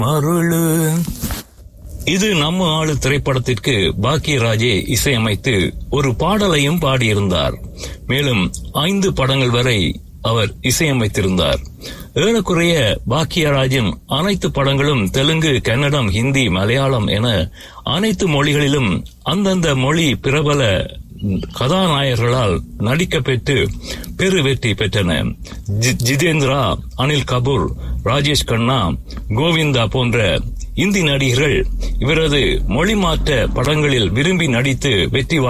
மருளு இது நம்ம ஆளு திரைப்படத்திற்கு பாக்கியராஜே இசையமைத்து ஒரு பாடலையும் பாடியிருந்தார் மேலும் ஐந்து படங்கள் வரை அவர் இசையமைத்திருந்தார் ஏறக்குறைய பாக்கியராஜின் அனைத்து படங்களும் தெலுங்கு கன்னடம் ஹிந்தி மலையாளம் என அனைத்து மொழிகளிலும் அந்தந்த மொழி பிரபல கதாநாயகர்களால் நடிக்கப்பெற்று பெரு வெற்றி பெற்றன ஜி- ஜிதேந்திரா அனில் கபூர் ராஜேஷ் கண்ணா கோவிந்தா போன்ற இந்தி நடிகர்கள் இவரது மொழி மாற்ற படங்களில் விரும்பி நடித்து வெற்றி